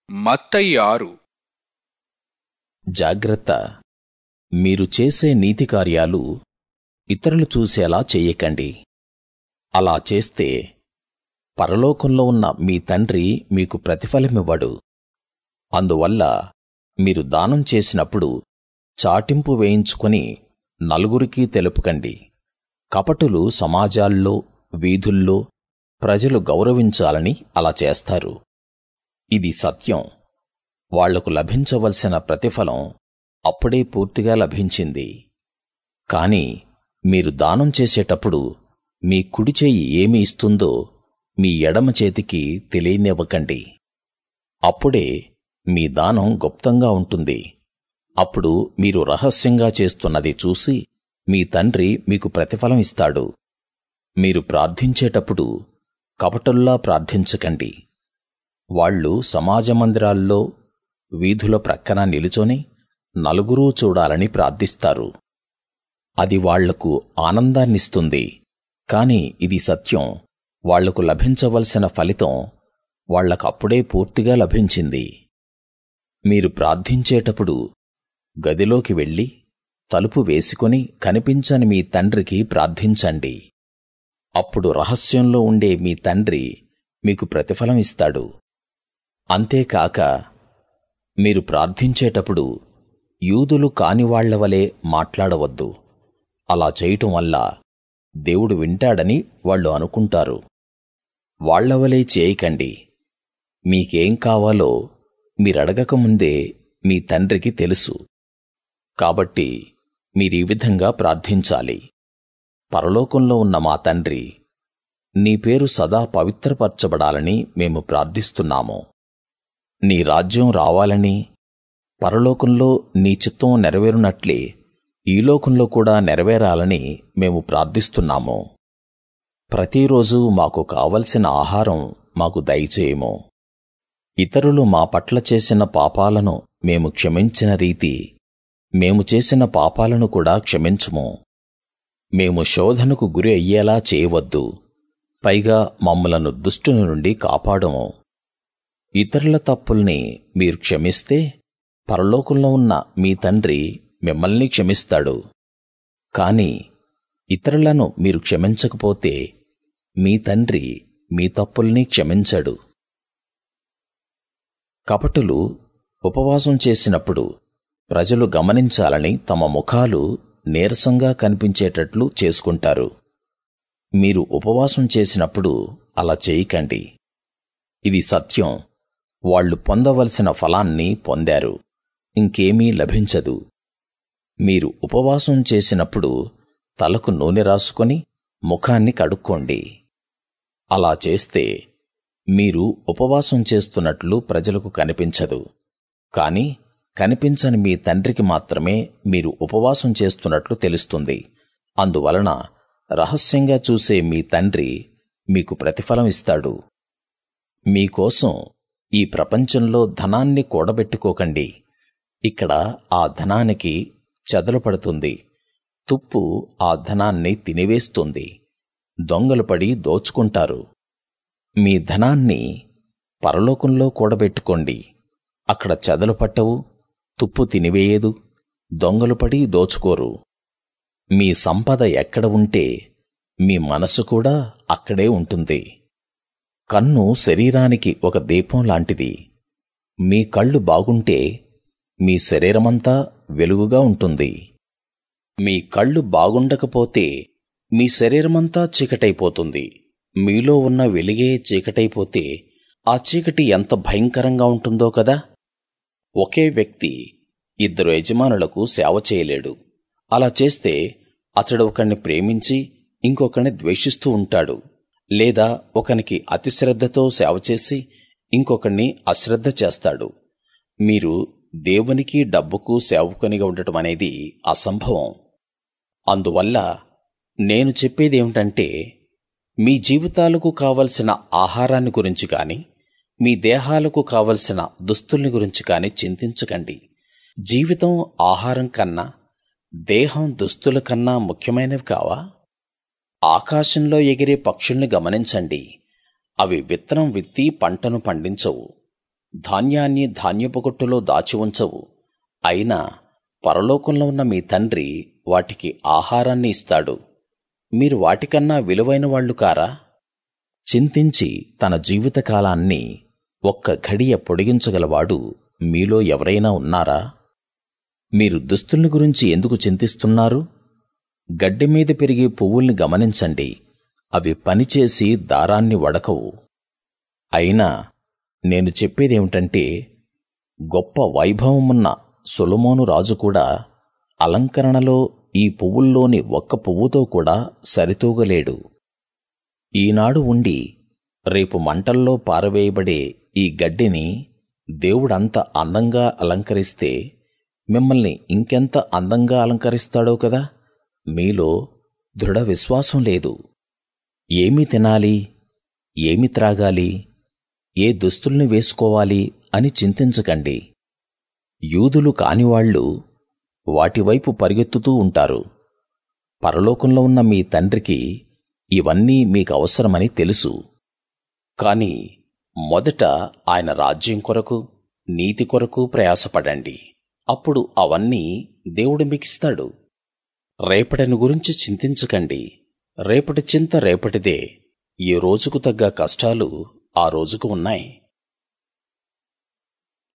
మత్తయి ఆరు జాగ్రత్త మీరు చేసే నీతి కార్యాలు ఇతరులు చూసేలా చెయ్యకండి అలా చేస్తే పరలోకంలో ఉన్న మీ తండ్రి మీకు ప్రతిఫలమివ్వడు అందువల్ల మీరు దానం చేసినప్పుడు చాటింపు వేయించుకొని నలుగురికీ తెలుపకండి కపటులు సమాజాల్లో వీధుల్లో ప్రజలు గౌరవించాలని అలా చేస్తారు ఇది సత్యం వాళ్లకు లభించవలసిన ప్రతిఫలం అప్పుడే పూర్తిగా లభించింది కాని మీరు దానం చేసేటప్పుడు మీ కుడి చెయ్యి ఏమి ఇస్తుందో మీ ఎడమ చేతికి తెలియనివ్వకండి అప్పుడే మీ దానం గుప్తంగా ఉంటుంది అప్పుడు మీరు రహస్యంగా చేస్తున్నది చూసి మీ తండ్రి మీకు ప్రతిఫలం ఇస్తాడు మీరు ప్రార్థించేటప్పుడు కపటుల్లా ప్రార్థించకండి వాళ్ళు సమాజ మందిరాల్లో వీధుల ప్రక్కన నిలుచొని నలుగురూ చూడాలని ప్రార్థిస్తారు అది వాళ్లకు ఆనందాన్నిస్తుంది కాని ఇది సత్యం వాళ్లకు లభించవలసిన ఫలితం వాళ్లకప్పుడే పూర్తిగా లభించింది మీరు ప్రార్థించేటప్పుడు గదిలోకి వెళ్లి తలుపు వేసుకుని కనిపించని మీ తండ్రికి ప్రార్థించండి అప్పుడు రహస్యంలో ఉండే మీ తండ్రి మీకు ప్రతిఫలం ఇస్తాడు అంతేకాక మీరు ప్రార్థించేటప్పుడు యూదులు కానివాళ్లవలే మాట్లాడవద్దు అలా చేయటం వల్ల దేవుడు వింటాడని వాళ్ళు అనుకుంటారు వాళ్లవలే చేయకండి మీకేం కావాలో మీరడగక ముందే మీ తండ్రికి తెలుసు కాబట్టి మీరీ విధంగా ప్రార్థించాలి పరలోకంలో ఉన్న మా తండ్రి నీ పేరు సదా పవిత్రపరచబడాలని మేము ప్రార్థిస్తున్నాము నీ రాజ్యం రావాలని పరలోకంలో నీ చిత్తం నెరవేరునట్లే ఈ లోకంలో కూడా నెరవేరాలని మేము ప్రార్థిస్తున్నాము ప్రతిరోజూ మాకు కావలసిన ఆహారం మాకు దయచేయము ఇతరులు మా పట్ల చేసిన పాపాలను మేము క్షమించిన రీతి మేము చేసిన పాపాలను కూడా క్షమించుము మేము శోధనకు గురి అయ్యేలా చేయవద్దు పైగా మమ్మలను దుష్టుని నుండి కాపాడము ఇతరుల తప్పుల్ని మీరు క్షమిస్తే పరలోకంలో ఉన్న మీ తండ్రి మిమ్మల్ని క్షమిస్తాడు కాని ఇతరులను మీరు క్షమించకపోతే మీ తండ్రి మీ తప్పుల్ని క్షమించడు కపటులు ఉపవాసం చేసినప్పుడు ప్రజలు గమనించాలని తమ ముఖాలు నీరసంగా కనిపించేటట్లు చేసుకుంటారు మీరు ఉపవాసం చేసినప్పుడు అలా చేయకండి ఇది సత్యం వాళ్ళు పొందవలసిన ఫలాన్ని పొందారు ఇంకేమీ లభించదు మీరు ఉపవాసం చేసినప్పుడు తలకు నూనె రాసుకొని ముఖాన్ని కడుక్కోండి అలా చేస్తే మీరు ఉపవాసం చేస్తున్నట్లు ప్రజలకు కనిపించదు కాని కనిపించని మీ తండ్రికి మాత్రమే మీరు ఉపవాసం చేస్తున్నట్లు తెలుస్తుంది అందువలన రహస్యంగా చూసే మీ తండ్రి మీకు ప్రతిఫలం ఇస్తాడు మీకోసం ఈ ప్రపంచంలో ధనాన్ని కూడబెట్టుకోకండి ఇక్కడ ఆ ధనానికి చెదలు పడుతుంది తుప్పు ఆ ధనాన్ని తినివేస్తుంది దొంగలు పడి దోచుకుంటారు మీ ధనాన్ని పరలోకంలో కూడబెట్టుకోండి అక్కడ చెదలు పట్టవు తుప్పు తినివేయదు దొంగలు పడి దోచుకోరు మీ సంపద ఎక్కడ ఉంటే మీ మనసు కూడా అక్కడే ఉంటుంది కన్ను శరీరానికి ఒక దీపం లాంటిది మీ కళ్ళు బాగుంటే మీ శరీరమంతా వెలుగుగా ఉంటుంది మీ కళ్ళు బాగుండకపోతే మీ శరీరమంతా చీకటైపోతుంది మీలో ఉన్న వెలిగే చీకటైపోతే ఆ చీకటి ఎంత భయంకరంగా ఉంటుందో కదా ఒకే వ్యక్తి ఇద్దరు యజమానులకు సేవ చేయలేడు అలా చేస్తే అతడు ఒకణ్ణి ప్రేమించి ఇంకొకణ్ణి ద్వేషిస్తూ ఉంటాడు లేదా ఒకనికి అతిశ్రద్ధతో సేవ చేసి ఇంకొకణ్ణి అశ్రద్ధ చేస్తాడు మీరు దేవునికి డబ్బుకు సేవకునిగా ఉండటం అనేది అసంభవం అందువల్ల నేను చెప్పేదేమిటంటే మీ జీవితాలకు కావలసిన ఆహారాన్ని గురించి కాని మీ దేహాలకు కావలసిన దుస్తుల్ని గురించి కాని చింతించకండి జీవితం ఆహారం కన్నా దేహం దుస్తుల కన్నా ముఖ్యమైనవి కావా ఆకాశంలో ఎగిరే పక్షుల్ని గమనించండి అవి విత్తనం విత్తి పంటను పండించవు ధాన్యాన్ని ధాన్యపు కొట్టులో దాచి ఉంచవు అయినా పరలోకంలో ఉన్న మీ తండ్రి వాటికి ఆహారాన్ని ఇస్తాడు మీరు వాటికన్నా విలువైన వాళ్ళు కారా చింతించి తన జీవితకాలాన్ని ఒక్క ఘడియ పొడిగించగలవాడు మీలో ఎవరైనా ఉన్నారా మీరు దుస్తుల్ని గురించి ఎందుకు చింతిస్తున్నారు గడ్డి మీద పెరిగే పువ్వుల్ని గమనించండి అవి పనిచేసి దారాన్ని వడకవు అయినా నేను చెప్పేదేమిటంటే గొప్ప వైభవమున్న సొలొమోను రాజు కూడా అలంకరణలో ఈ పువ్వుల్లోని ఒక్క పువ్వుతో కూడా సరితూగలేడు ఈనాడు ఉండి రేపు మంటల్లో పారవేయబడే ఈ గడ్డిని దేవుడంత అందంగా అలంకరిస్తే మిమ్మల్ని ఇంకెంత అందంగా అలంకరిస్తాడో కదా మీలో దృఢ విశ్వాసం లేదు ఏమి తినాలి ఏమి త్రాగాలి ఏ దుస్తుల్ని వేసుకోవాలి అని చింతించకండి యూదులు కానివాళ్ళు వాటివైపు పరిగెత్తుతూ ఉంటారు పరలోకంలో ఉన్న మీ తండ్రికి ఇవన్నీ మీకవసరమని తెలుసు కాని మొదట ఆయన రాజ్యం కొరకు నీతి కొరకు ప్రయాసపడండి అప్పుడు అవన్నీ దేవుడు మీకిస్తాడు రేపటిని గురించి చింతించకండి రేపటి చింత రేపటిదే ఈ రోజుకు తగ్గ కష్టాలు ఆ రోజుకు ఉన్నాయి